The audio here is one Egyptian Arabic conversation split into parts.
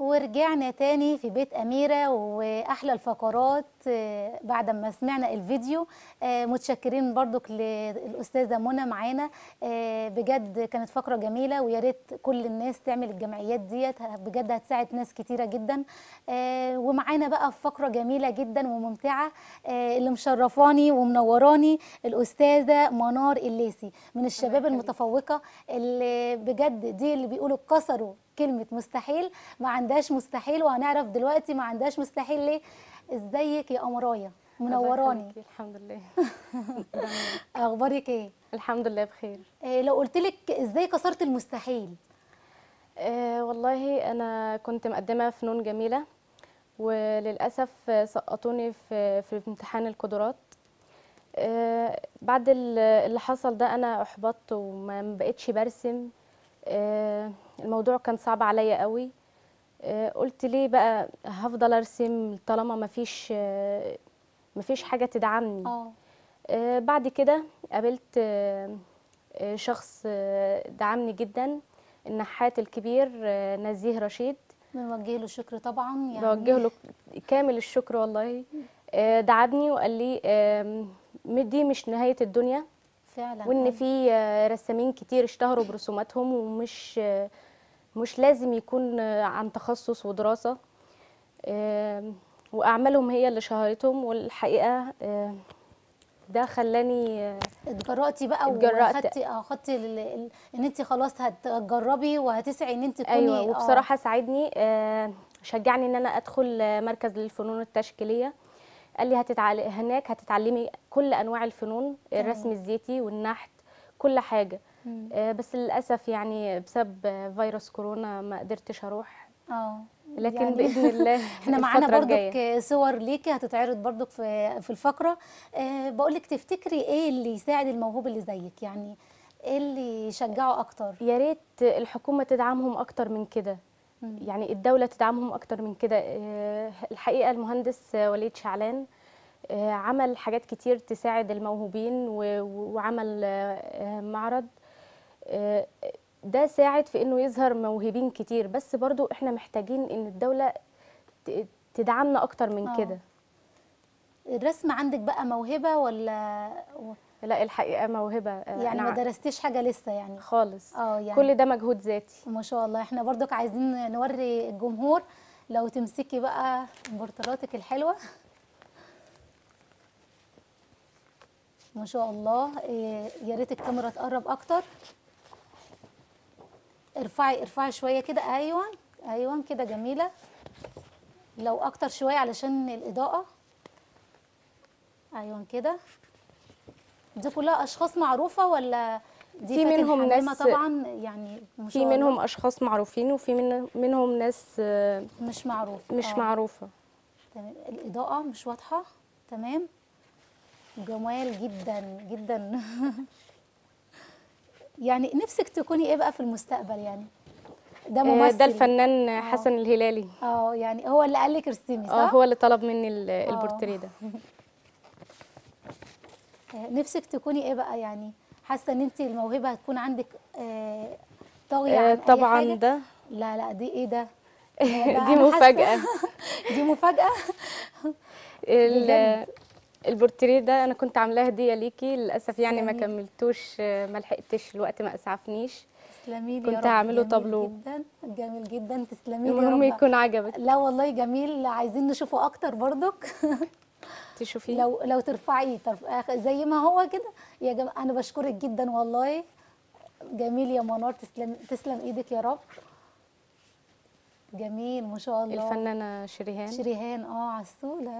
ورجعنا تاني في بيت أميرة وأحلى الفقرات آه، بعد ما سمعنا الفيديو آه، متشكرين برضك للأستاذة منى معانا آه، بجد كانت فقرة جميلة ويا ريت كل الناس تعمل الجمعيات ديت بجد هتساعد ناس كتيرة جدا آه، ومعانا بقى فقرة جميلة جدا وممتعة آه، اللي مشرفاني ومنوراني الأستاذة منار الليسي من الشباب المتفوقة اللي بجد دي اللي بيقولوا كسروا كلمة مستحيل ما عندهاش مستحيل وهنعرف دلوقتي ما عندهاش مستحيل ليه ازيك يا قمرايه الله منوراني يخليكي، الحمد لله اخبارك ايه الحمد لله بخير إيه لو قلت لك ازاي كسرت المستحيل آه والله انا كنت مقدمه فنون جميله وللاسف آه، سقطوني في في امتحان القدرات آه بعد ال- اللي حصل ده انا احبطت وما بقتش برسم آه الموضوع كان صعب عليا قوي آه قلت ليه بقى هفضل ارسم طالما مفيش آه مفيش حاجه تدعمني اه آه، بعد كده قابلت آه، آه، شخص آه، دعمني جدا النحات الكبير آه، نزيه رشيد بنوجه له الشكر طبعا يعني بوجه له كامل الشكر والله آه، دعمني وقال لي آم، دي مش نهاية الدنيا فعلا وان آه. في آه، رسامين كتير اشتهروا برسوماتهم ومش آه، مش لازم يكون آه، عن تخصص ودراسة آم، وأعمالهم هي اللي شهرتهم والحقيقة آه، ده خلاني آه، اتجرأتي بقى اتجرأت. وخدتي اه خدتي ال- ال- ان انت خلاص هتجربي وهتسعي ان انت تكوني ايوه آه، وبصراحه ساعدني آه، شجعني ان انا ادخل آه، مركز للفنون التشكيليه قال لي هتتعل... هناك هتتعلمي كل انواع الفنون الرسم الزيتي والنحت كل حاجه مم. آه، بس للاسف يعني بسبب آه، فيروس كورونا ما قدرتش اروح اه لكن يعني باذن الله احنا معانا الفترة برضك الجاية. صور ليكي هتتعرض برضك في في الفقره أه بقول لك تفتكري ايه اللي يساعد الموهوب اللي زيك يعني ايه اللي يشجعه اكتر يا ريت الحكومه تدعمهم اكتر من كده مم. يعني الدولة تدعمهم أكتر من كده آه، الحقيقة المهندس آه، وليد شعلان آه، عمل حاجات كتير تساعد الموهوبين و- و- وعمل آه، آه، معرض آه، ده ساعد في إنه يظهر موهوبين كتير بس برضو إحنا محتاجين إن الدولة ت- تدعمنا أكتر من آه. كده الرسم عندك بقى موهبه ولا لا الحقيقة موهبة آه، يعني ما أنا درستيش حاجه لسه يعني خالص اه يعني كل ده مجهود ذاتي ما شاء الله احنا برضك عايزين نوري الجمهور لو تمسكي بقى بورتراتك الحلوه ما شاء الله إيه، يا ريت الكاميرا تقرب اكتر ارفعي ارفعي شويه كده ايوه ايوه كده جميله لو اكتر شويه علشان الاضاءه ايوه كده دي كلها اشخاص معروفه ولا دي في فاتن منهم حمامة ناس- طبعا يعني ما في شاء الله. منهم أشخاص معروفين وفي من- منهم ناس آه، مش معروف مش آه. معروفة تمام الإضاءة مش واضحة تمام جمال جدا جدا يعني نفسك تكوني ايه بقى في المستقبل يعني ده آه، ممثل ده الفنان حسن الهلالي اه يعني هو اللي قال لك ارسمي صح؟ اه هو اللي طلب مني ال- البورتريه ده آه، نفسك تكوني ايه بقى يعني حاسه ان انت الموهبه هتكون عندك آه طاغيه عن آه، أي طبعا حاجة؟ ده لا لا دي ايه ده هو ده دي أنا حاسة- مفاجأة دي مفاجأة ال- بجد؟ البورتريه ده انا كنت عاملاه هديه ليكي للاسف يعني ما جميل. كملتوش آه، ما لحقتش الوقت ما اسعفنيش تسلمي لي يا كنت رب هعمله جميل طابلو. جدا جميل جدا تسلمي لي يا المهم رب يكون عجبك لا والله جميل عايزين نشوفه اكتر برضك تشوفيه لو لو ترفعيه ترف... آخ- زي ما هو كده يا جماعه انا بشكرك جدا والله جميل يا منار تسلم تسلم ايدك يا رب جميل ما شاء الله الفنانه شريهان شريهان اه عسوله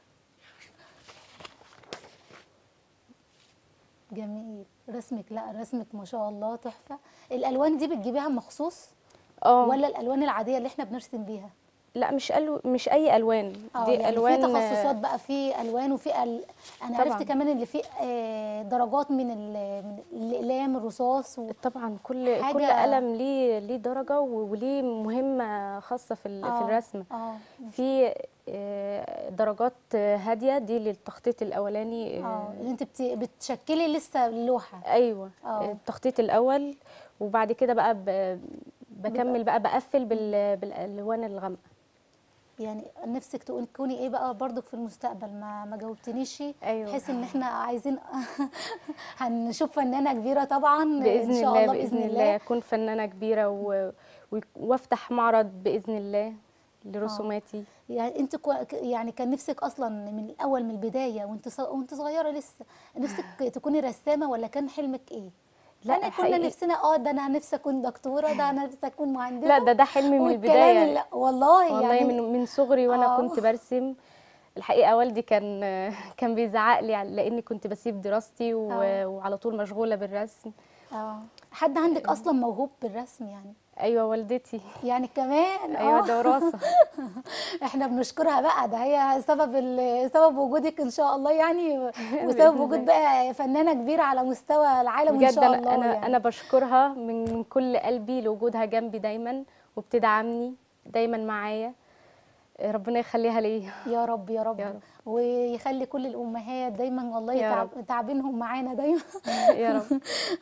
جميل رسمك لا رسمك ما شاء الله تحفه الالوان دي بتجيبيها مخصوص اه ولا الالوان العاديه اللي احنا بنرسم بيها لا مش ألو مش اي الوان اه دي يعني الوان في تخصصات بقى في الوان وفي ال... انا عرفت طبعاً. كمان اللي في آه، درجات من ال... من الاقلام الرصاص و... طبعا كل حاجة- كل قلم ليه ليه درجه و- وليه مهمه خاصه في ال- في آه، الرسم اه في آه، درجات هاديه دي للتخطيط الاولاني اه اللي انت بت... بتشكلي لسه اللوحه ايوه آه. التخطيط الاول وبعد كده بقى ب- بكمل بقى بقفل بال... بالالوان الغامقه يعني نفسك تكون- تكوني ايه بقى برضك في المستقبل ما ما جاوبتنيش أيوة. بحيث ان احنا عايزين هنشوف فنانه كبيره طبعا باذن ان شاء الله الله باذن الله اكون فنانه كبيره و... و... وافتح معرض باذن الله لرسوماتي يعني انت كو... يعني كان نفسك اصلا من الاول من البدايه وانت ص... وانت صغيره لسه نفسك تكوني رسامه ولا كان حلمك ايه لا، يعني كنا حقيقي- نفسنا اه ده انا نفسي اكون دكتوره ده انا نفسي اكون مهندسه لا ده ده حلمي من والكلام البدايه اللي... والله, والله يعني من من صغري وانا آه. كنت برسم الحقيقه والدي كان كان بيزعق لي على- لاني كنت بسيب دراستي و... آه. وعلى طول مشغوله بالرسم اه حد عندك اصلا موهوب بالرسم يعني ايوه والدتي يعني كمان ايوه اه ده وراثه احنا بنشكرها بقى ده هي سبب ال- سبب وجودك ان شاء الله يعني بإذن وسبب وجود الله. بقى فنانه كبيره على مستوى العالم ان بجد شاء انا الله انا يعني. انا بشكرها من من كل قلبي لوجودها جنبي دايما وبتدعمني دايما معايا ربنا يخليها ليا يا رب يا رب, يا رب. ويخلي كل الامهات دايما والله يا تعب تعبينهم معانا دايما يا رب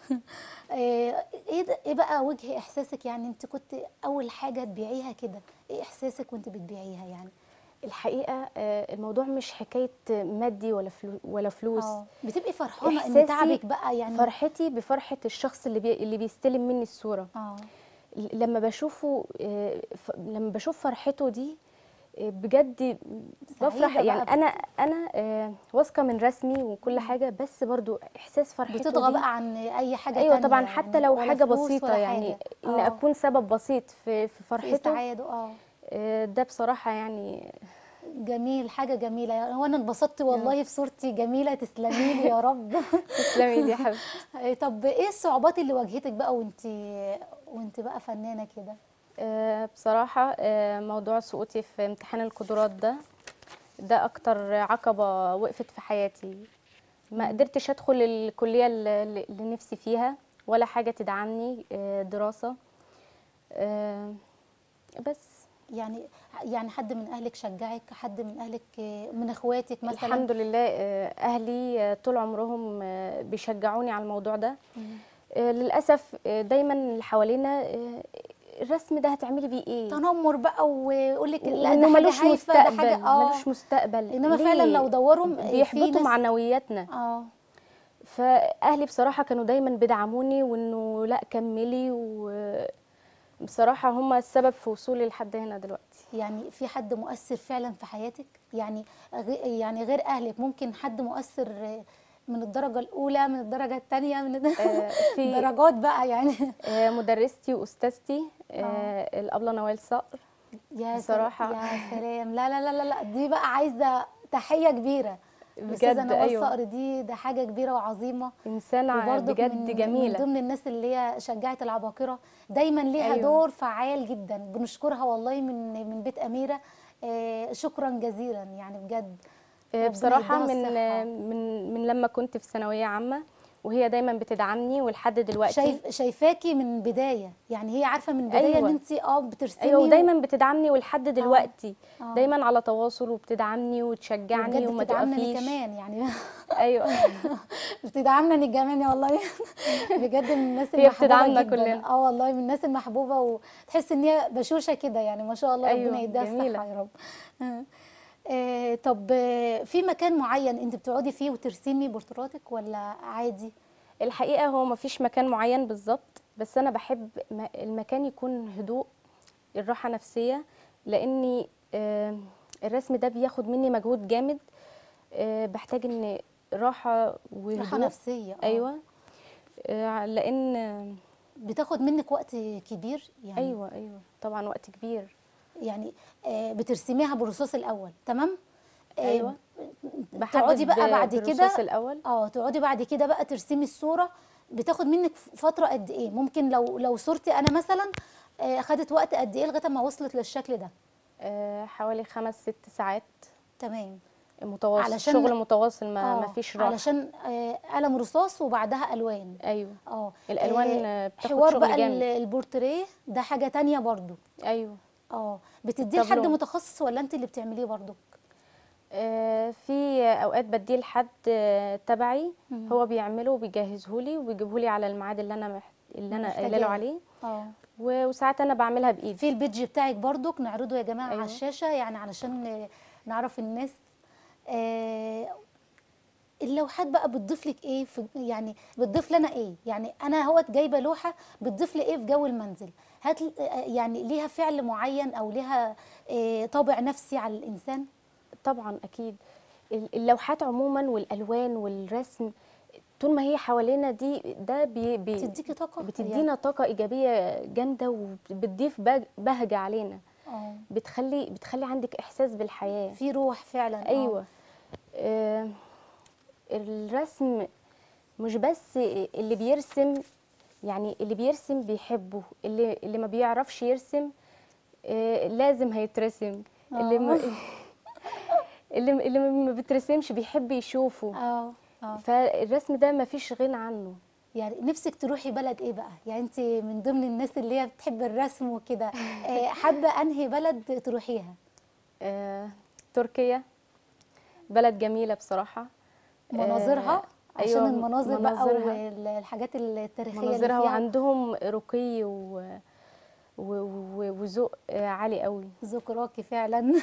ايه ايه ده- ايه بقى وجه احساسك يعني انت كنت اول حاجه تبيعيها كده ايه احساسك وانت بتبيعيها يعني الحقيقه آه، الموضوع مش حكايه مادي ولا فلو ولا فلوس اه بتبقي فرحانه ان إحساسي تعبك بقى يعني فرحتي بفرحه الشخص اللي بي اللي بيستلم مني الصوره اه لما بشوفه آه، ف- لما بشوف فرحته دي آه، بجد بفرح سعيدة يعني بقى. انا انا آه، واثقه من رسمي وكل حاجه بس برضو احساس فرحته بتطغى دي بقى عن اي حاجه ايوه تانية طبعا يعني حتى لو ولا حاجه فلوس بسيطه ولا يعني حاجة. ان آه. اكون سبب بسيط في في في فرحته سعاده اه آه، ده بصراحه يعني جميل حاجه جميله يعني وانا انبسطت والله في صورتي جميله تسلمي لي يا رب تسلمي لي يا حبيبتي إيه طب ايه الصعوبات اللي واجهتك بقى وانت وانت بقى فنانه كده آه، بصراحة آه، موضوع سقوطي في امتحان القدرات ده ده أكتر عقبة وقفت في حياتي ما قدرتش أدخل الكلية اللي اللي نفسي فيها ولا حاجة تدعمني آه، دراسة آه، بس يعني يعني حد من اهلك شجعك حد من اهلك آه، من اخواتك مثلا الحمد لله آه، أهلي آه، طول عمرهم آه، بيشجعوني على الموضوع ده آه، للأسف آه، دايما اللي حوالينا آه، الرسم ده هتعملي بيه ايه تنمر بقى ويقول لك لا ده وانه حاجه ملوش هايفه ده مستقبل حاجه اه ملوش مستقبل انما ليه؟ فعلا لو دوروا م- في بيحبطوا ناس- معنوياتنا اه فاهلي بصراحه كانوا دايما بيدعموني وانه لا كملي وبصراحه هم السبب في وصولي لحد هنا دلوقتي يعني في حد مؤثر فعلا في حياتك يعني غي- يعني غير اهلك ممكن حد مؤثر آه، من الدرجه الاولى من الدرجه الثانيه من الد- آه، في درجات بقى يعني آه، مدرستي واستاذتي آه، الابله نوال صقر يا بصراحة. سلام يا سلام لا لا لا لا, لا. دي بقى عايزه تحيه كبيره الاستاذه بجد نوال ايوه صقر دي ده حاجه كبيره وعظيمه انسانه وبرضك بجد من جميله من ضمن الناس اللي هي شجعت العباقره دايما ليها أيوة. دور فعال جدا بنشكرها والله من من بيت اميره آه شكرا جزيلا يعني بجد آه، ربنا بصراحه يديها من الصحة. من من لما كنت في ثانويه عامه وهي دايما بتدعمني ولحد دلوقتي شايف شايفاكي من بدايه يعني هي عارفه من بدايه أيوة. ان انت اه بترسمي ايوه و- ودايما بتدعمني ولحد دلوقتي آه. دايما على تواصل وبتدعمني وتشجعني بجد وما بتدعمني توقفيش كمان يعني ايوه بتدعمنا كمان والله بجد من الناس هي المحبوبه بتدعمنا جدا كلنا. اه والله من الناس المحبوبه وتحس ان هي بشوشه كده يعني ما شاء الله أيوة، ربنا يديها جميلة. الصحه يا رب آه. آه طب آه، في مكان معين انت بتقعدي فيه وترسمي بورتراتك ولا عادي الحقيقه هو ما فيش مكان معين بالظبط بس انا بحب م- المكان يكون هدوء الراحه نفسيه لاني آه، الرسم ده بياخد مني مجهود جامد آه، بحتاج ان راحه وهدوء راحه نفسيه آه. ايوه آه، لان بتاخد منك وقت كبير يعني ايوه ايوه طبعا وقت كبير يعني آه بترسميها بالرصاص الاول تمام آه، أيوة. تقعدي بقى بحدد بعد بالرصاص كده الاول اه تقعدي بعد كده بقى ترسمي الصوره بتاخد منك فتره قد ايه ممكن لو لو صورتي انا مثلا آه، خدت وقت قد ايه لغايه ما وصلت للشكل ده آه، حوالي خمس ست ساعات تمام متواصل علشان- شغل متواصل ما, آه، ما فيش راحه علشان آه، قلم رصاص وبعدها الوان ايوه اه الألوان، آه، آه، بتاخد حوار شغل بقى جامد. ال- البورتريه ده حاجه تانية برضو ايوه اه بتديه لحد طابلو. متخصص ولا انت اللي بتعمليه برضو آه، في اوقات بديه لحد آه، تبعي هو بيعمله وبيجهزه لي وبيجيبه لي على الميعاد اللي انا محت... اللي انا قايله محتاجاه. له عليه اه و- وساعات انا بعملها بايدي في البيدج بتاعك برضك نعرضه يا جماعه أيوة. على الشاشه يعني علشان آه، نعرف الناس آه، اللوحات بقى بتضيف لك ايه في يعني بتضيف لنا ايه يعني انا اهوت جايبه لوحه بتضيف لي ايه في جو المنزل هات ل- آه، يعني ليها فعل معين او ليها آه، طابع نفسي على الانسان طبعا اكيد ال- اللوحات عموما والالوان والرسم طول ما هي حوالينا دي ده بي بي بتديكي طاقه بتدينا طاقه ايجابيه جامده وبتضيف بج- بهجه علينا اه بتخلي بتخلي عندك احساس بالحياه في روح فعلا آه. ايوه آه الرسم مش بس اللي بيرسم يعني اللي بيرسم بيحبه اللي اللي ما بيعرفش يرسم آه لازم هيترسم اللي ما اللي اللي ما بترسمش بيحب يشوفه اه اه فالرسم ده ما فيش غنى عنه يعني نفسك تروحي بلد ايه بقى يعني انت من ضمن الناس اللي هي بتحب الرسم وكده آه، حابه انهي بلد تروحيها آه تركيا بلد جميلة بصراحة مناظرها آه، عشان أيوة، المناظر بقى مناظرها. والحاجات التاريخيه مناظرها اللي فيها وعندهم رقي و... و... و... وذوق آه، عالي قوي ذوق راقي فعلا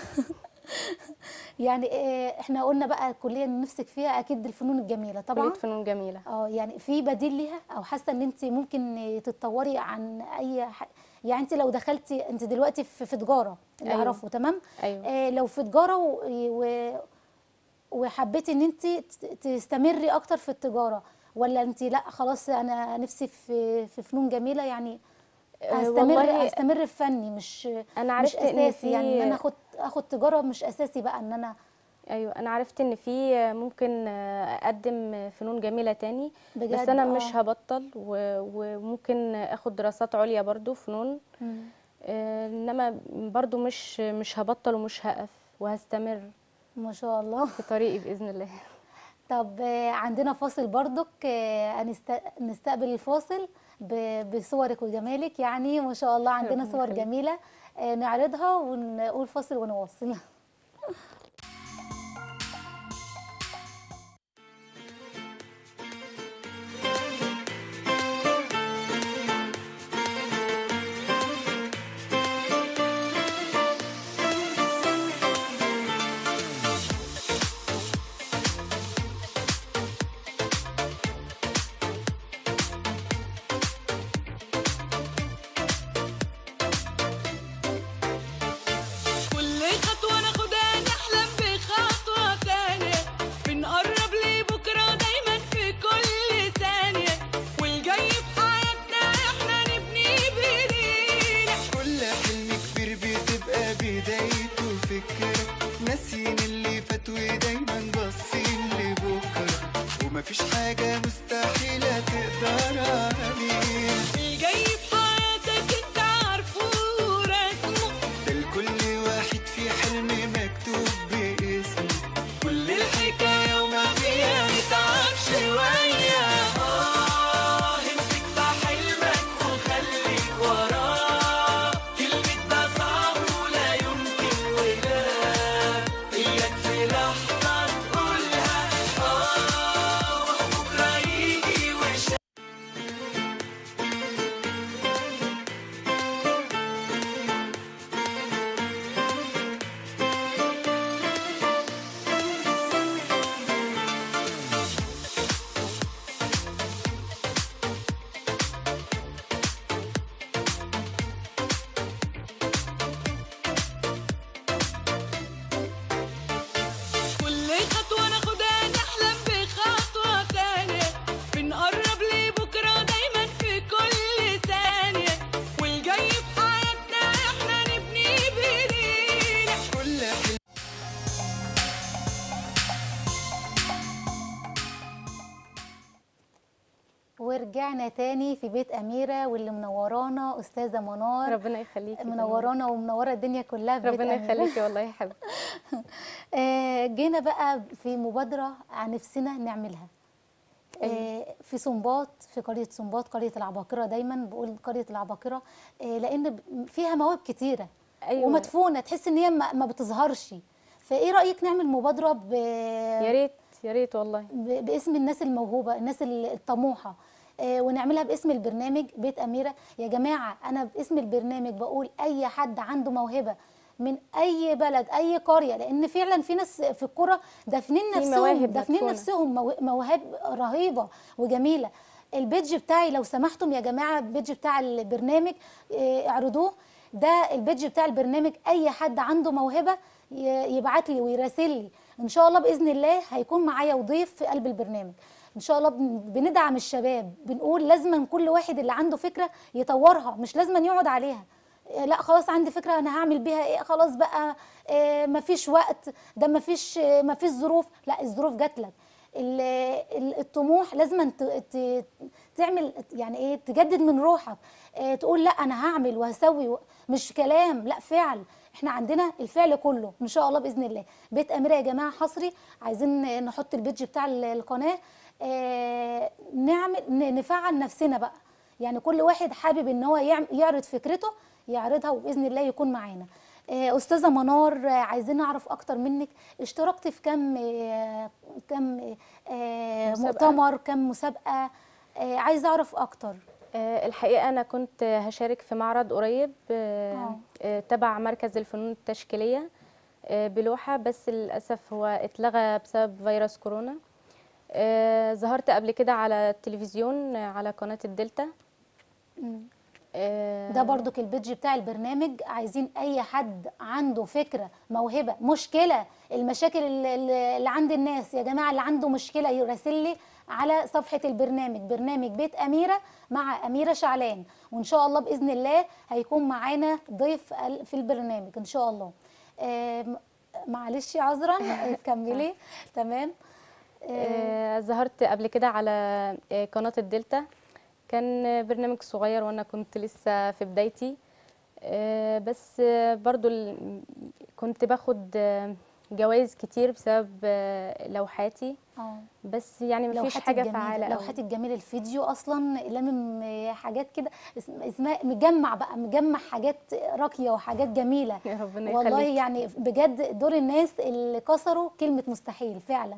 يعني آه، احنا قلنا بقى الكليه اللي نفسك فيها اكيد الفنون الجميله طبعا كلية فنون جميلة اه يعني في بديل ليها او حاسه ان انت ممكن تتطوري عن اي ح... يعني انت لو دخلتي انت دلوقتي في في تجاره اللي أيوة. اعرفه تمام أيوة. آه لو في تجاره و... و... وحبيتي ان انت ت- تستمري اكتر في التجاره ولا انت لا خلاص انا نفسي في في فنون جميله يعني آه، هستمر والله هستمر في فني مش أنا مش عرفت إن اساسي يعني ان في- انا اخد اخد تجاره مش اساسي بقى ان انا أيوة أنا عرفت إن في آه، ممكن آه، أقدم فنون جميلة تاني بجد بس أنا آه. مش هبطل و... وممكن أخد دراسات عليا برضو فنون مم. آه، إنما برضو مش مش هبطل ومش هقف وهستمر ما شاء الله في طريقي بإذن الله طب آه، عندنا فاصل برضك آه، هنست- نستقبل الفاصل ب- بصورك وجمالك يعني ما شاء الله عندنا ربنا صور يخليك. جميلة آه، نعرضها ونقول فاصل ونواصل كل خطوة ناخدها نحلم بخطوة تانية بنقرب لبكرة دايما في كل ثانية والجاي في حياتنا احنا نبني بايدينا كل حلم كبير بتبقى بدايته فكرة ناسيين اللي فات ودايما باصين لبكرة ومفيش حاجة مستحيلة تقدر عليها الجاي في حياتك انت عارفه ورسمه ده لكل واحد في حلم مكتوب باسمه كل الحكاية وما فيها نتعب شوية آه امسك في حلمك وخليك وراه كلمة ده صعب ولا يمكن ولا إياك في لحظة تقولها آه وبكرة يجي وش كل خطوة ناخدها نحلم بخطوة تانية بنقرب لبكرة دايما في كل ثانية والجاي في حياتنا احنا نبني بايدينا كل حلم ورجعنا تاني في بيت أميرة واللي منورانا أستاذة منار ربنا يخليكي منورانا ومنورة الدنيا كلها في بيت ربنا أميرة يخليكي والله يا حبيبتي آه، جينا بقى في مبادرة عن نفسنا نعملها آه، في سنباط في قرية سنباط قرية العباقرة دايما بقول قرية العباقرة آه، لأن ب- فيها مواهب كتيرة أيوة. ومدفونة تحس إن هي ما ما بتظهرش فإيه رأيك نعمل مبادرة ب... يا ريت يا ريت والله ب- باسم الناس الموهوبة الناس ال- الطموحة آه، ونعملها باسم البرنامج بيت اميره يا جماعه انا باسم البرنامج بقول اي حد عنده موهبه من اي بلد اي قريه لان فعلا في ناس في القرى دافنين في نفسهم مواهب دافنين مدفونة. نفسهم مو- مواهب رهيبه وجميله البيدج بتاعي لو سمحتم يا جماعه البيدج بتاع البرنامج آه، اعرضوه ده البيدج بتاع البرنامج اي حد عنده موهبه ي- يبعت لي ويراسل لي ان شاء الله باذن الله هيكون معايا وضيف في قلب البرنامج ان شاء الله بن- بندعم الشباب بنقول لازما كل واحد اللي عنده فكره يطورها مش لازما يقعد عليها إيه لا خلاص عندي فكره انا هعمل بيها ايه خلاص بقى إيه مفيش وقت ده مفيش إيه مفيش ظروف لا الظروف جات لك ال- ال- الطموح لازم ت- ت- تعمل يعني ايه تجدد من روحك إيه تقول لا انا هعمل وهسوي و- مش كلام لا فعل احنا عندنا الفعل كله ان شاء الله باذن الله بيت اميره يا جماعه حصري عايزين نحط البيدج بتاع ال- القناه إيه نعمل ن- نفعل نفسنا بقى يعني كل واحد حابب ان هو يعم- يعرض فكرته يعرضها وباذن الله يكون معانا آه، استاذه منار آه، عايزين نعرف اكتر منك اشتركت في كم آه، كم آه، مسابقة. مؤتمر كم مسابقه آه، عايزه اعرف اكتر آه، الحقيقة أنا كنت هشارك في معرض قريب آه. آه، آه، تبع مركز الفنون التشكيلية آه، بلوحة بس للأسف هو اتلغى بسبب فيروس كورونا آه، ظهرت قبل كده على التلفزيون آه، على قناة الدلتا آه، ده برضك البيدج بتاع البرنامج عايزين اي حد عنده فكره موهبه مشكله المشاكل اللي, اللي عند الناس يا جماعه اللي عنده مشكله يراسل لي على صفحه البرنامج برنامج بيت اميره مع اميره شعلان وان شاء الله باذن الله هيكون معانا ضيف ال- في البرنامج ان شاء الله آم، معلش عذرا كملي تمام آه، ظهرت قبل كده على آه، قناة الدلتا كان آه، برنامج صغير وانا كنت لسه في بدايتي آه، بس آه، برضو ال- كنت باخد آه، جوائز كتير بسبب آه، لوحاتي اه بس يعني مفيش لوحات حاجة الجميلة فعالة أوي. لوحات الجميل الفيديو اصلا لامم حاجات كده اسم- اسمها مجمع بقى مجمع حاجات راقيه وحاجات جميله يا ربنا والله يخليك. يعني بجد دور الناس اللي كسروا كلمه مستحيل فعلا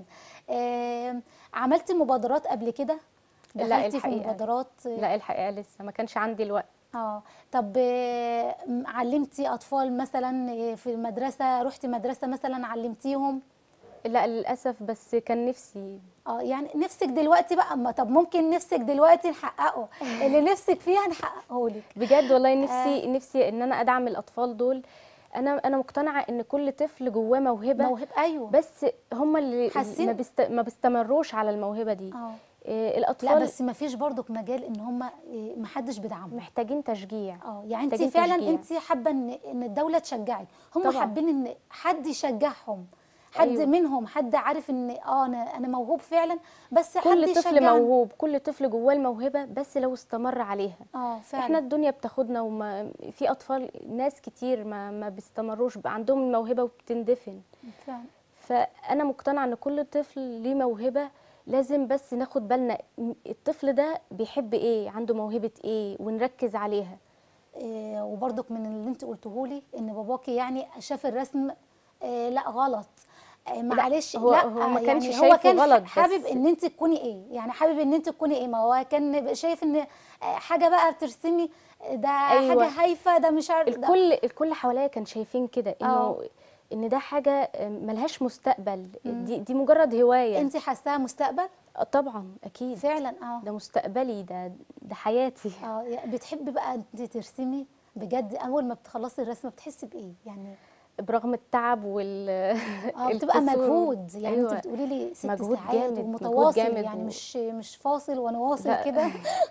آم، عملتي مبادرات قبل كده لا، دخلتي في الحقيقة. مبادرات لا الحقيقة لسه ما كانش عندي الوقت اه طب آه، علمتي اطفال مثلا في المدرسه رحتي مدرسه مثلا علمتيهم لا للأسف بس كان نفسي اه يعني نفسك دلوقتي بقى ما طب ممكن نفسك دلوقتي نحققه اللي نفسك فيه هنحققه لك بجد والله نفسي نفسي ان انا ادعم الاطفال دول انا انا مقتنعه ان كل طفل جواه موهبه موهبه ايوه بس هم اللي حاسين- ما, بيست... ما بيستمروش على الموهبه دي اه إيه لا الاطفال بس ما فيش برضك مجال ان هم ما حدش بيدعمهم محتاجين تشجيع اه يعني انت محتاجين فعلا تشجيع. انت حابه ان ان الدوله تشجعك هم طبعاً. حابين ان حد يشجعهم حد أيوة. أيوة. منهم حد عارف ان اه انا انا موهوب فعلا بس حد كل طفل يشجعني. موهوب كل طفل جواه الموهبه بس لو استمر عليها اه فعلا احنا الدنيا بتاخدنا وما في اطفال ناس كتير ما ما بيستمروش بقى عندهم الموهبه وبتندفن فعلا فانا مقتنعه ان كل طفل ليه موهبه لازم بس ناخد بالنا م- الطفل ده بيحب ايه عنده موهبه ايه ونركز عليها إيه وبرضك من اللي انت قلته لي ان باباكي يعني شاف الرسم إيه لا غلط إيه معلش هو- لا هو ما كانش يعني هو شايفه كان غلط، حابب بس- ان انت تكوني ايه يعني حابب ان انت تكوني ايه ما هو كان شايف ان آه، حاجه بقى بترسمي ده أيوة. حاجه هايفه ده مش عارف ده الكل الكل حواليا كان شايفين كده انه آه. ان ده حاجه ملهاش مستقبل دي دي مجرد هوايه انت حاساها مستقبل آه، طبعا اكيد فعلا اه ده مستقبلي ده ده حياتي اه يا- بتحبي بقى انت ترسمي بجد اول ما بتخلصي الرسمه بتحسي بايه يعني برغم التعب وال اه بتبقى الكسور. مجهود يعني أيوة. انت بتقولي لي ست مجهود ساعات جامد، مجهود ومتواصل جامد يعني و- مش مش فاصل وانا واصل لا. كده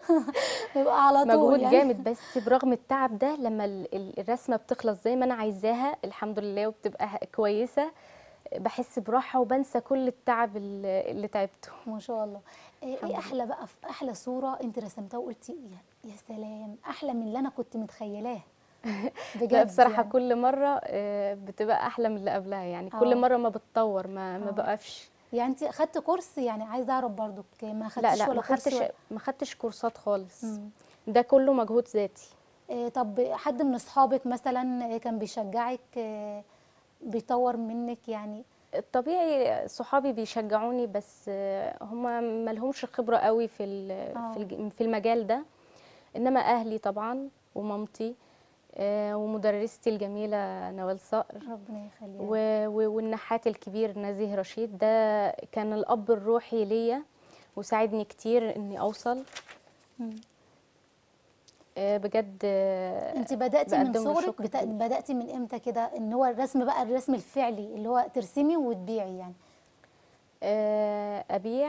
يبقى على طول مجهود يعني. جامد بس برغم التعب ده لما ال- ال- الرسمه بتخلص زي ما انا عايزاها الحمد لله وبتبقى ه- كويسه بحس براحه وبنسى كل التعب اللي اللي تعبته ما شاء الله ايه إيه احلى بقى في احلى صوره انت رسمتها وقلتي يا, يا سلام احلى من اللي انا كنت متخيلاه بجد لا بصراحه يعني. كل مره آه، بتبقى احلى من اللي قبلها يعني آه. كل مره ما بتطور ما ما آه. بقفش يعني انت خدت كورس يعني عايزه اعرف برضو ما لا خدتش لا ولا ما كورس خدتش ولا- ما خدتش كورسات خالص مم. ده كله مجهود ذاتي إيه طب حد من اصحابك مثلا كان بيشجعك إيه بيطور منك يعني الطبيعي صحابي بيشجعوني بس هم ما لهمش خبرة قوي في ال- آه. في الج- في المجال ده انما اهلي طبعا ومامتي آه، ومدرستي الجميلة نوال صقر ربنا يخليها و- و- والنحات الكبير نزيه رشيد ده كان الأب الروحي ليا وساعدني كتير إني أوصل مم. آه، بجد آه، انت بداتي من بقدم له صغرك شكر بتا... كبير. بداتي من امتى كده ان هو الرسم بقى الرسم الفعلي اللي هو ترسمي وتبيعي يعني آه، أبيع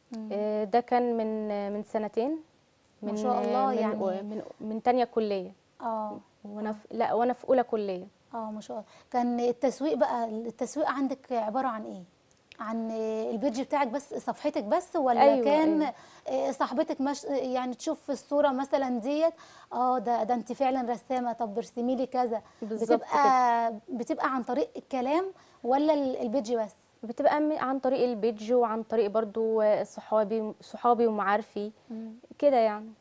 آه، ده كان من من سنتين ما من شاء الله من يعني. من من تانية كلية اه وانا في لا وانا في اولى كليه اه ما شاء الله كان التسويق بقى التسويق عندك عباره عن ايه عن البيج بتاعك بس صفحتك بس ولا أيوة، كان أيوة. آه، صاحبتك مش يعني تشوف في الصوره مثلا ديت اه ده ده انت فعلا رسامه طب ارسمي لي كذا بالظبط بتبقى بتبقى عن طريق الكلام ولا ال- البيج بس بتبقى م- عن طريق البيج وعن طريق برضو آه، صحابي صحابي ومعارفي كده يعني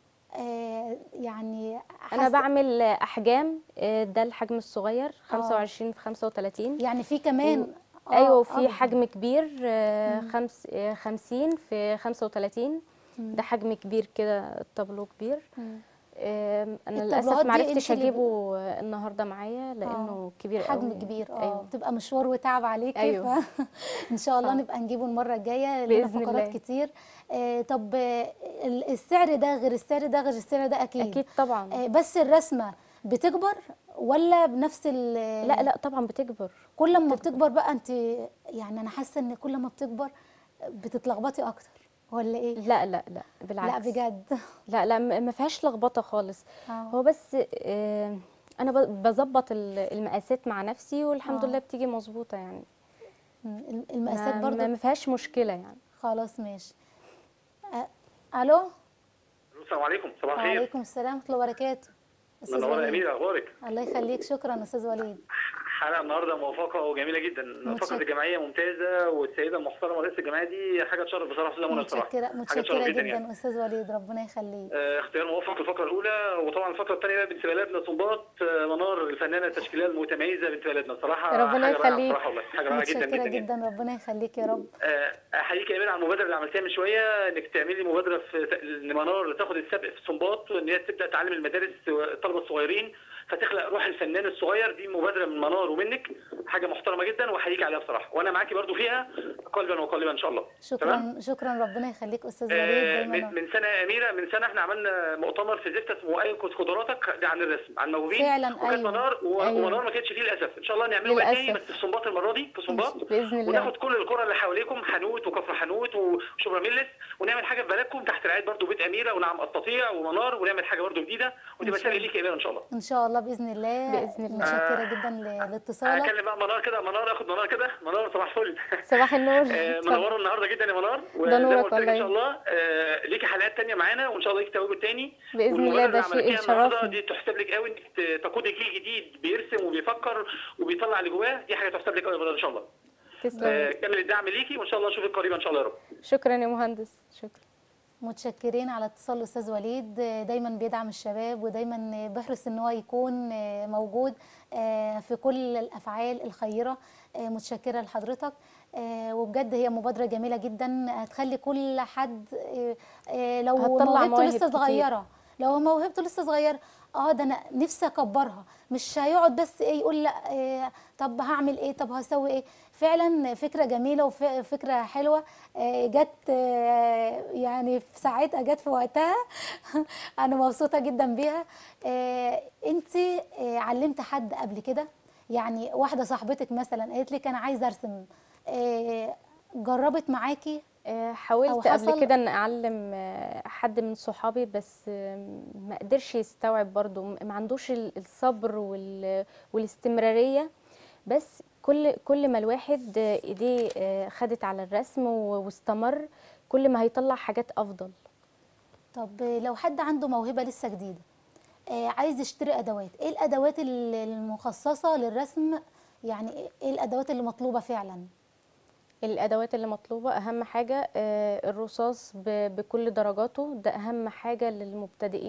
آه يعني انا حاسة- بعمل آه، احجام آه، ده الحجم الصغير 25 في 35 يعني في كمان آه، ايوه آه، وفي حجم كبير آه، خمس آه، 50 في 35 ده حجم كبير كده الطابلو كبير مم. آم، انا الطابلوهات للاسف دي ما عرفتش انت اللي اجيبه آه، النهارده معايا لانه كبير حجم قوي كبير اه ايوه بتبقى مشوار وتعب عليكي أيوة. ف... ان شاء الله صح. نبقى نجيبه المره الجايه لنا بإذن فقرات الله. كتير آه طب آه، ال- السعر ده غير السعر ده غير السعر ده اكيد اكيد طبعا آه بس الرسمه بتكبر ولا بنفس ال لا لا طبعا بتكبر كل ما بتكبر بقى انت يعني انا حاسه ان كل ما بتكبر بتتلخبطي اكتر ولا ايه لا لا لا بالعكس لا بجد لا لا م- ما فيهاش لخبطه خالص آه. هو بس آه، انا ب- بظبط ال- المقاسات مع نفسي والحمد آه. لله بتيجي مظبوطه يعني مم، المقاسات ما- برضو ما ما فيهاش مشكله يعني خلاص ماشي آه الو السلام عليكم صباح الخير وعليكم السلام ورحمه الله وبركاته استاذ منوره وليد امير اخبارك الله يخليك شكرا استاذ وليد حلقه النهارده موفقه وجميله جدا متشكر. فقره الجمعيه ممتازه والسيده المحترمه رئيس الجمعيه دي حاجه تشرف بصراحه استاذه منى بصراحه متشكره حاجه متشكره تشرف جدا, يعني. استاذ وليد ربنا يخليك آه، اختيار موفق الفقره الاولى وطبعا الفقره الثانيه بقى بنت بلدنا صنباط آه، منار الفنانه التشكيليه المتميزه بنت بلدنا بصراحه ربنا حاجه رائعه يخليك. بصراحه والله حاجه رائعه جدا متشكره جدا, جدا. جدا ربنا يخليك يا رب آه، احييك يا امير على المبادره اللي عملتيها من شويه انك تعملي مبادره في ان منار تاخد السبق في صنباط وان هي تبدا تعلم المدارس الطلبه الصغيرين فتخلق روح الفنان الصغير دي مبادره من منار ومنك حاجه محترمه جدا واحييك عليها بصراحه وانا معاكي برضو فيها قلبا وقالبا ان شاء الله تمام؟ شكرا شكرا ربنا يخليك استاذ وليد آه، دايما من من سنه يا اميره من سنه احنا عملنا مؤتمر في زفت اسمه ايقظ قدراتك ده عن الرسم عن موهوبين فعلا، وكانت أيوة. منار و- أيوة. ومنار ما كانتش فيه للاسف ان شاء الله نعمله بقى تاني للأسف. بس في صنباط المره دي في صنباط بإذن الله. وناخد كل القرى اللي حواليكم حنوت وكفر حنوت وشبرا ميلس ونعمل حاجه في بلدكم تحت رعايه برضو بيت اميره ونعم استطيع ومنار ونعمل حاجه برضو جديده وتبقى شاء سهله ليك يا اميره ان شاء الله ان شاء الله باذن الله بإذن الله. متشكره جدا ل- لاتصالك اكلم بقى منار كده منار اخد منار كده منار صباح الفل صباح النور آه، اتفضل. منوره النهارده جدا يا منار ده وزي ما نورك قلت لك ان والله. شاء الله آه، ليكي حلقات تانية معانا وان شاء الله ليكي تواجد تاني بإذن الله، والمبادرة ده اللي شيء عملتيها النهاردة يشرفني. دي تحسب لك قوي انك ت- تقودي جيل جديد بيرسم وبيفكر وبيطلع اللي جواه دي حاجه تحسب لك قوي يا منار ان شاء الله تسلم آه، كمل الدعم ليكي وان شاء الله اشوفك قريبا ان شاء الله يا رب شكرا يا مهندس شكرا متشكرين على اتصال الاستاذ وليد دايما بيدعم الشباب ودايما بيحرص ان هو يكون موجود في كل الافعال الخيره متشكره لحضرتك وبجد هي مبادره جميله جدا هتخلي كل حد لو هتطلع موهبته مواهب لسه كتير. صغيره لو موهبته لسه صغيره اه ده انا نفسي اكبرها مش هيقعد بس ايه يقول لا إيه طب هعمل ايه طب هسوي ايه فعلا فكره جميله وفكره حلوه آه، جت آه، يعني في ساعتها جت في وقتها انا مبسوطه جدا بيها انت علمت حد قبل كده يعني واحده صاحبتك مثلا قالت لك انا عايزه ارسم آه، جربت معاكي آه، أو حاولت حصل- قبل كده ان اعلم آه، حد من صحابي بس آه، ما قدرش يستوعب برضو ما عندوش ال- الصبر وال- والاستمرارية بس كل كل ما الواحد آه، ايديه آه، خدت على الرسم و- واستمر كل ما هيطلع حاجات افضل طب لو حد عنده موهبة لسه جديدة آه، عايز يشتري أدوات إيه الأدوات ال- المخصصة للرسم يعني إيه الأدوات اللي مطلوبة فعلا الادوات اللي مطلوبه اهم حاجه آه، الرصاص ب- بكل درجاته ده اهم حاجه للمبتدئين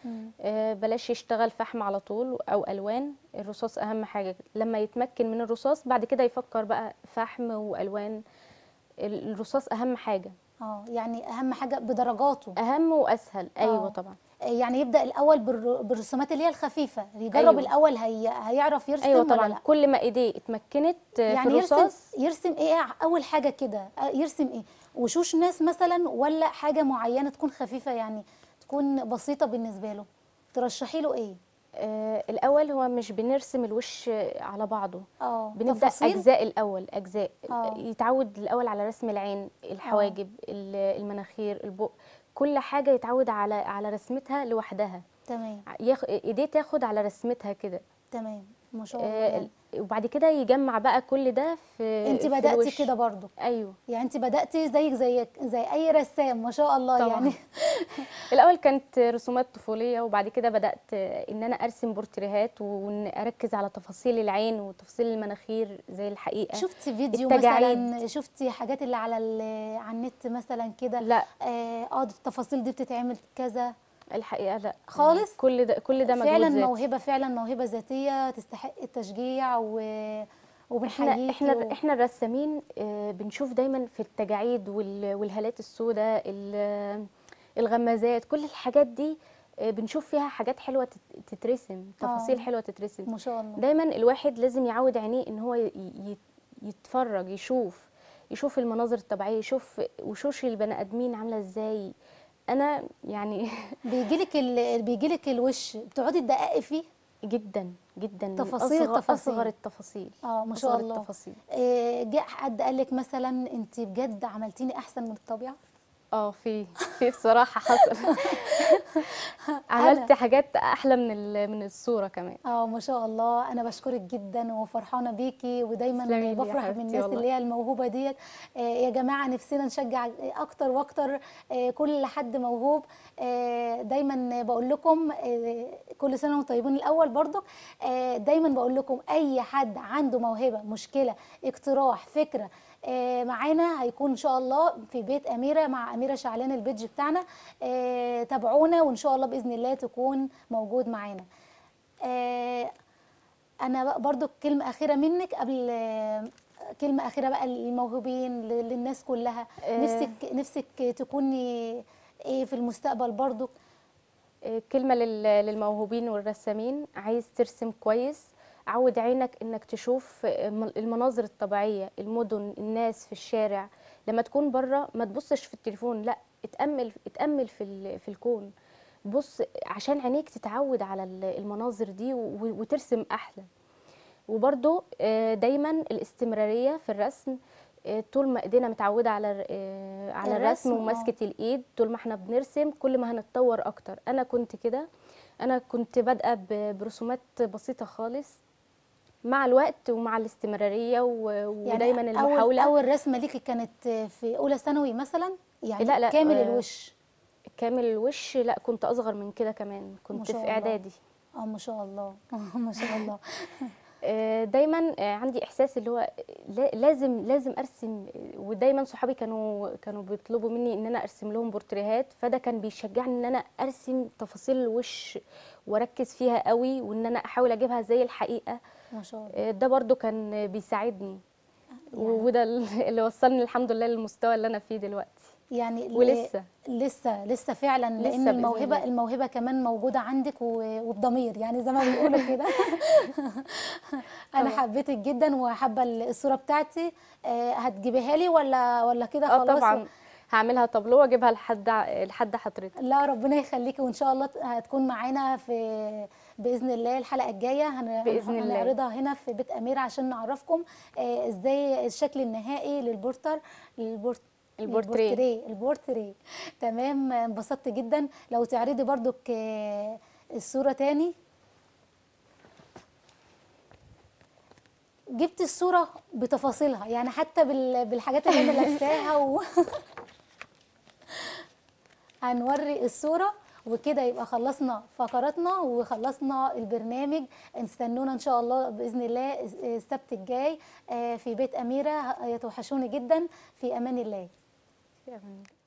آه، بلاش يشتغل فحم على طول او الوان الرصاص اهم حاجه لما يتمكن من الرصاص بعد كده يفكر بقى فحم والوان ال- الرصاص اهم حاجه اه يعني اهم حاجه بدرجاته اهم واسهل ايوه آه. طبعا يعني يبدا الاول بالر- بالرسومات اللي هي الخفيفه يجرب أيوة. الاول هي هيعرف يرسم ايوه ولا طبعا لا كل ما ايديه اتمكنت آه، يعني في يرسم الرصاص يرسم ايه اول حاجه كده آه، يرسم ايه وشوش ناس مثلا ولا حاجه معينه تكون خفيفه يعني تكون بسيطه بالنسبه له ترشحي له ايه آه الاول هو مش بنرسم الوش على بعضه اه بنبدا تفاصيل؟ اجزاء الاول اجزاء آه. يتعود الاول على رسم العين الحواجب ال- المناخير البق كل حاجه يتعود على على رسمتها لوحدها تمام ياخ... ايديه تاخد على رسمتها كده تمام ما شاء الله آه يعني. وبعد كده يجمع بقى كل ده في انت في بداتي الوش. كده برضو ايوه يعني انت بداتي زيك زي زي اي رسام ما شاء الله طبعاً. يعني الاول كانت رسومات طفوليه وبعد كده بدات ان انا ارسم بورتريهات وان اركز على تفاصيل العين وتفاصيل المناخير زي الحقيقه شفتي فيديو التجاعيد. مثلا شفتي حاجات اللي على ال- على النت مثلا كده لا اه آه، دي التفاصيل دي بتتعمل كذا الحقيقه لا خالص؟ كل ده كل ده مجهود فعلا ذاتي. موهبه فعلا موهبه ذاتيه تستحق التشجيع و... احنا وبنحييكي احنا و... احنا الرسامين آه، بنشوف دايما في التجاعيد وال- والهالات السوداء ال- الغمازات كل الحاجات دي آه، بنشوف فيها حاجات حلوه تت- تترسم تفاصيل آه. حلوه تترسم ما شاء الله دايما الواحد لازم يعود عينيه ان هو ي- ي- يتفرج يشوف يشوف المناظر الطبيعيه يشوف وشوش البني ادمين عامله ازاي انا يعني بيجيلك ال... بيجيلك الوش بتقعدي تدققي فيه جدا جدا من تفاصيل أصغر التفاصيل. اصغر التفاصيل اه ما شاء أصغر الله التفاصيل آه، جه حد قال لك مثلا انت بجد عملتيني احسن من الطبيعه اه في في بصراحه حصل عملت حاجات احلى من ال- من الصوره كمان اه ما شاء الله انا بشكرك جدا وفرحانه بيكي ودايما تسلمي لي يا بفرح حبيبتي بالناس والله. اللي هي الموهوبه ديت آه يا جماعه نفسنا نشجع اكتر واكتر آه كل حد موهوب آه دايما بقول لكم آه كل سنه وانتم طيبين الاول برضو آه دايما بقول لكم اي حد عنده موهبه مشكله اقتراح فكره آه معانا هيكون ان شاء الله في بيت اميره مع اميره شعلان البيدج بتاعنا آه تابعونا وان شاء الله باذن الله تكون موجود معانا آه انا بقى برضو كلمه اخيره منك قبل آه، كلمه اخيره بقى للموهوبين ل- للناس كلها آه. نفسك نفسك تكوني ايه في المستقبل برضو آه، كلمه لل- للموهوبين والرسامين عايز ترسم كويس عود عينك انك تشوف آه، م- المناظر الطبيعيه المدن الناس في الشارع لما تكون بره ما تبصش في التليفون لا اتامل اتامل في ال- في الكون بص عشان عينيك تتعود على ال- المناظر دي و- وترسم احلى وبرضو آه، دايما الاستمراريه في الرسم آه، طول ما ايدينا متعوده على الر- آه، على الرسم، الرسم آه. ومسكه الايد طول ما احنا بنرسم كل ما هنتطور اكتر انا كنت كده انا كنت بادئه ب- برسومات بسيطه خالص مع الوقت ومع الاستمراريه و- ودايما أول المحاوله اول رسمه ليكي كانت في اولى ثانوي مثلا يعني لا، لا، كامل آه، الوش كامل الوش لا كنت اصغر من كده كمان ما كنت شاء في الله. اعدادي اه ما شاء الله ما شاء الله آه، دايما آه، عندي احساس اللي هو لا- لازم لازم ارسم آه، ودايما صحابي كانوا كانوا بيطلبوا مني ان انا ارسم لهم بورتريهات فده كان بيشجعني ان انا ارسم تفاصيل الوش واركز فيها قوي وان انا احاول اجيبها زي الحقيقه ما شاء الله آه، ده برضو كان بيساعدني يعني- وده اللي وصلني الحمد لله للمستوى اللي انا فيه دلوقتي يعني ل- ولسه. لسه لسه فعلا لسه لان بإذن الموهبه الله. الموهبه كمان موجوده عندك و- وبضمير يعني زي ما بيقولوا كده انا طبعا. حبيتك جدا وحابه الصوره بتاعتي آه، هتجيبيها لي ولا ولا كده اه خلاص طبعا هعملها طابلو واجيبها لحد لحد حضرتك لا ربنا يخليكي وان شاء الله ت- هتكون معانا في باذن الله الحلقه الجايه هن... بإذن الله. هنعرضها هنا في بيت اميره عشان نعرفكم آه، ازاي الشكل النهائي للبورتر للبورت البورتريه. البورتريه البورتريه تمام آه، انبسطت جدا لو تعرضي برضك آه، الصوره تاني جبت الصوره بتفاصيلها يعني حتى بال- بالحاجات اللي انا لابساها و... هنوري الصورة وكده يبقى خلصنا فقراتنا وخلصنا البرنامج استنونا ان شاء الله باذن الله السبت الجاي آه، في بيت اميره يتوحشوني جدا في امان الله في أمان الله.